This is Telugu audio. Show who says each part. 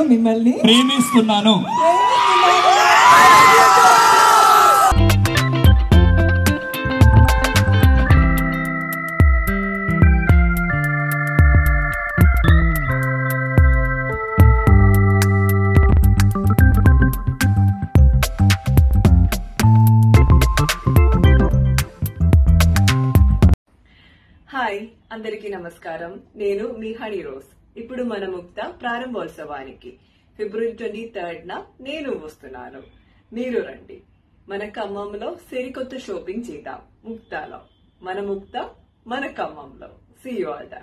Speaker 1: మిమ్మల్ని
Speaker 2: ప్రేమిస్తున్నాను
Speaker 3: హాయ్ అందరికీ నమస్కారం నేను మీ హనీ రోజ్ ఇప్పుడు మన ముక్త ప్రారంభోత్సవానికి ఫిబ్రవరి ట్వంటీ థర్డ్ న నేను వస్తున్నాను మీరు రండి మన ఖమ్మంలో సరికొత్త షాపింగ్ చేద్దాం ముక్తాలో మన ముక్త మన ఖమ్మంలో సీ యూ ఆల్